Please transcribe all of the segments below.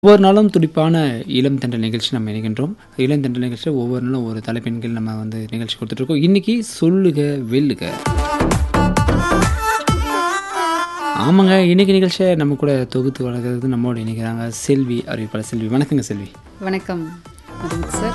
ஒவ்வொரு நாளும் துடிப்பான இளம் தென்றல் நிகழ்ச்சி நம்ம இணைகின்றோம் இளம் தென்றல் நிகழ்ச்சியில் ஒவ்வொரு நாளும் ஒரு தலைப்பெண்கள் நம்ம வந்து நிகழ்ச்சி கொடுத்துட்ருக்கோம் இன்னைக்கு சொல்லுக வெல்லுக ஆமாங்க இன்னைக்கு நிகழ்ச்சியை நம்ம கூட தொகுத்து வழங்குறது நம்மோட இணைக்கிறாங்க செல்வி அறிவிப்பாளர் செல்வி வணக்கங்க செல்வி வணக்கம் மதுமித் சார்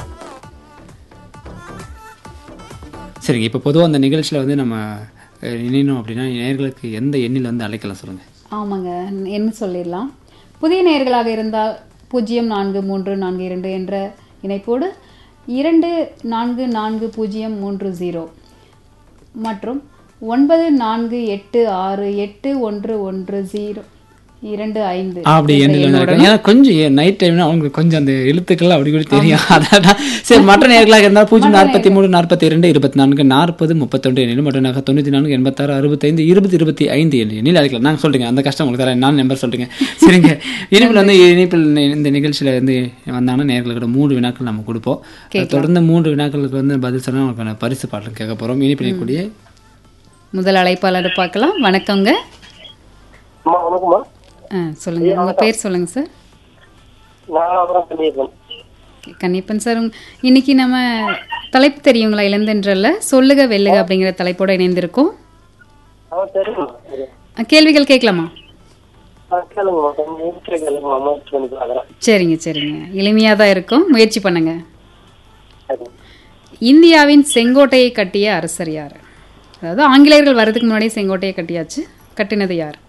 சரிங்க இப்போ பொதுவாக அந்த நிகழ்ச்சியில் வந்து நம்ம அஹ், இணையணும் அப்படின்னா நேர்களுக்கு எந்த எண்ணில் வந்து அழைக்கலாம் சொல்லுங்கள் ஆமாங்க என்ன சொல்லிடலாம் புதிய நேயர்களாக இருந்தால் பூஜ்ஜியம் நான்கு மூன்று நான்கு இரண்டு என்ற இணைப்போடு இரண்டு நான்கு நான்கு பூஜ்ஜியம் மூன்று ஜீரோ மற்றும் ஒன்பது நான்கு எட்டு ஆறு எட்டு ஒன்று ஒன்று ஜீரோ இரண்டு ஐந்து அப்படி எண்ணில் வந்து அழைக்கலாம். ஏன்னா கொஞ்சம் நைட் டைம்னா அவங்களுக்கு கொஞ்சம் அந்த எழுத்துக்கள் அப்படி கூட தெரியும் அதான் சரி மற்ற நேர்களாக இருந்தால் பூஜ்ஜியம் நாற்பத்தி மூணு நாற்பத்தி இரண்டு இருபத்தி நான்கு நாற்பது முப்பத்தொன்று எண்ணில் மற்றும் நாங்கள் தொண்ணூற்றி நான்கு எண்பத்தாறு அறுபத்தைந்து இருபது இருபத்தி ஐந்து எண்ணி எண்ணில் அழைக்கலாம் நாங்கள் சொல்றீங்க அந்த கஷ்டம் உங்களுக்கு தரேன் நான் நம்பர் சொல்றீங்க சரிங்க இனிப்பில் வந்து இனிப்பில் இந்த நிகழ்ச்சியில் வந்து வந்தாங்கன்னா நேர்களுக்கு மூன்று வினாக்கள் நம்ம கொடுப்போம் தொடர்ந்து மூன்று வினாக்களுக்கு வந்து பதில் சொன்னால் நமக்கான பரிசு பாடல் கேட்க போகிறோம் இனிப்பில் கூடிய முதல் அழைப்பாளர் பார்க்கலாம் வணக்கங்க அம்மா வணக்கம்மா ஆ சொல்லுங்க உங்க பேர் சொல்லுங்க சார் நான் அப்புறம் பண்ணியிருக்கேன் கன்னியப்பன் சார் உங்க- இன்னைக்கு நம்ம தலைப்பு தெரியுங்களா இளந்தென்றல்ல சொல்லுக வெல்லுக அப்படிங்கிற தலைப்போட இணைந்திருக்கோம் ஆ சரிங்கம்மா சரி அஹ், கேள்விகள் கேட்கலாமா ஆ கேளுங்கம்மா கொஞ்சம் இருக்கிற கேளுங்கம்மா முயற்சி பண்ணி பார்க்குறேன் சரிங்க சரிங்க எளிமையாக தான் இருக்கும் முயற்சி பண்ணுங்க சரி இந்தியாவின் செங்கோட்டையை கட்டிய அரசர் யார் அதாவது ஆங்கிலேயர்கள் வர்றதுக்கு முன்னாடி செங்கோட்டையை கட்டியாச்சு கட்டினது யார்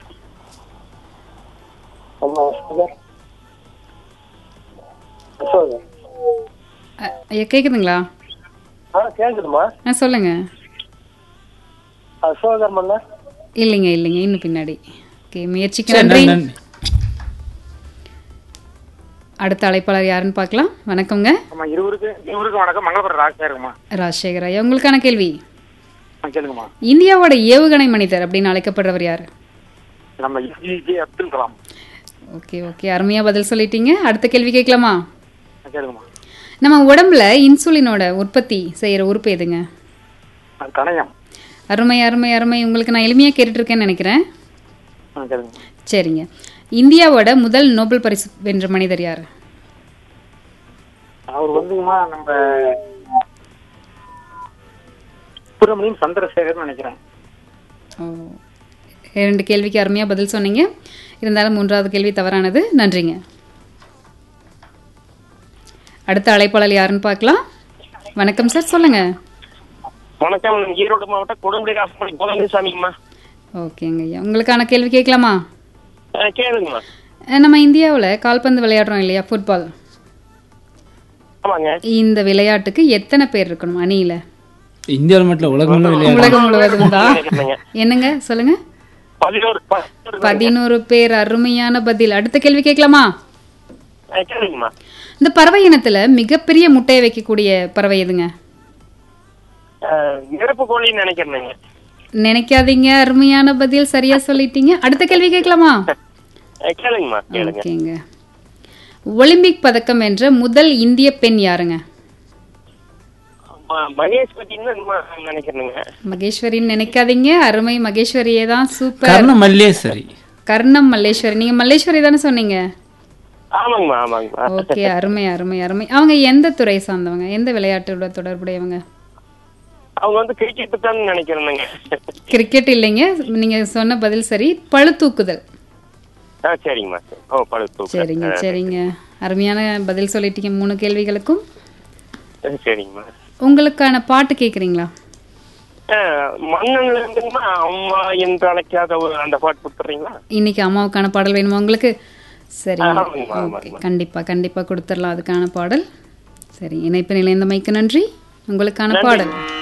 அம்மா அசோகர் அசோகர் அஹ், ஐயா கேட்குதுங்களா ஆ கேட்குதுமா ஆ சொல்லுங்க அசோகர் மன்னர் இல்லைங்க இல்லைங்க இன்னும் பின்னாடி ஓகே முயற்சிக்கு சரி, நன்றி நன்றி. அடுத்த அழைப்பாளர் யாருன்னு பார்க்கலாம் வணக்கங்க ஆமா இருவருக்கு இருவருக்கு வணக்கம் மங்களபுரம் ராஜ்சாருங்கம்மா ராஜசேகர் ஐயா உங்களுக்கான கேள்வி ஆ கேளுங்கம்மா இந்தியாவோட ஏவுகணை மனிதர் அப்படின்னு அழைக்கப்படுறவர் யார் நம்ம இஜி அப்துல் கலாம் ஓகே ஓகே அருமையாக பதில் சொல்லிட்டீங்க அடுத்த கேள்வி கேட்கலாமா ஆ கேளுங்கம்மா நம்ம உடம்புல இன்சுலினோட உற்பத்தி செய்கிற உறுப்பு எதுங்க அது கணையம் அருமை அருமை அருமை உங்களுக்கு நான் எளிமையாக கேட்டுட்ருக்கேன்னு நினைக்கிறேன் ஆ கேளுங்கம்மா சரிங்க இந்தியாவோட முதல் நோபல் பரிசு வென்ற மனிதர் யார் அவர் வந்துங்கம்மா நம்ம சுப்பிரமணியம் சந்திரசேகர்னு நினைக்கிறேன் ஓ இரண்டு கேள்விக்கு அருமையாக பதில் சொன்னீங்க இருந்தாலும் மூன்றாவது கேள்வி தவறானது நன்றிங்க அடுத்த அழைப்பாளர் யாருன்னு பார்க்கலாம் வணக்கம் சார் சொல்லுங்க வணக்கம் ஈரோடு மாவட்டம் கொடுமுடி காசப்படி கோதண்டசாமிங்கம்மா ஓகேங்க ஐயா உங்களுக்கான கேள்வி கேட்கலாமா கேளுங்கம்மா அஹ் நம்ம இந்தியாவில் கால்பந்து விளையாடுறோம் இல்லையா ஃபுட்பால் ஆமாங்க இந்த விளையாட்டுக்கு எத்தனை பேர் இருக்கணும் அணியில இந்தியாவில் மட்டும் இல்ல, உலகம் முழுவதும் விளையாடு உலகம் முழுவதும் தான் கேட்குறேங்க என்னங்க சொல்லுங்க பதினோரு பதினோரு பதினோரு பேர் அருமையான பதில் அடுத்த கேள்வி கேட்கலாமா ஆ, கேளுங்கம்மா இந்த பறவை இனத்துல மிகப்பெரிய முட்டையை வைக்கக்கூடிய பறவை எதுங்க ஆ, நெருப்பு கோழின்னு நினைக்கிறேங்க நினைக்காதீங்க அருமையான பதில் சரியா சொல்லிட்டீங்க அடுத்த கேள்வி கேட்கலாமா ஆ, கேளுங்கம்மா கேளுங்க ஓகேங்க ஒலிம்பிக் பதக்கம் வென்ற முதல் இந்திய பெண் யாருங்க ம- மகேஷ் பத்தின்னு நினைக்கிறேங்க மகேஸ்வரின்னு நினைக்காதீங்க அருமை மகேஸ்வரியே தான் சூப்பர் கர்ண மல்லேஸ்வரி கர்ணம் மல்லேஸ்வரி நீங்க மல்லேஸ்வரி தானே சொன்னீங்க ஆமாங்கம்மா ஆமாங்கம்மா ஓகே அருமை அருமை அருமை அவங்க எந்த துறை சார்ந்தவங்க எந்த விளையாட்டோட தொடர்புடையவங்க அவங்க வந்து கிரிக்கெட் தான் நினைக்கிறேனுங்க கிரிக்கெட் இல்லைங்க நீங்க சொன்ன பதில் சரி பளுதூக்குதல் ஆ சரிங்கம்மா சரி. ஓ பழுத்து சரிங்க சரிங்க அருமையான பதில் சொல்லிட்டீங்க மூணு கேள்விகளுக்கும் சரிங்கம்மா உங்களுக்கான பாட்டு கேக்குறீங்களா ஆ, மன்னன்ல இருந்துங்கம்மா அம்மா என்று அழைக்காத ஒரு அந்த பாட்டு கொடுத்துறீங்களா இன்னைக்கு அம்மாவுக்கான பாடல் வேணுமா உங்களுக்கு சரிங்க ஆமாங்கம்மா, ஓகே கண்டிப்பா கண்டிப்பா கொடுத்துடலாம் அதுக்கான பாடல் சரி இணைப்பு நிலைந்தமைக்கு நன்றி உங்களுக்கான பாடல்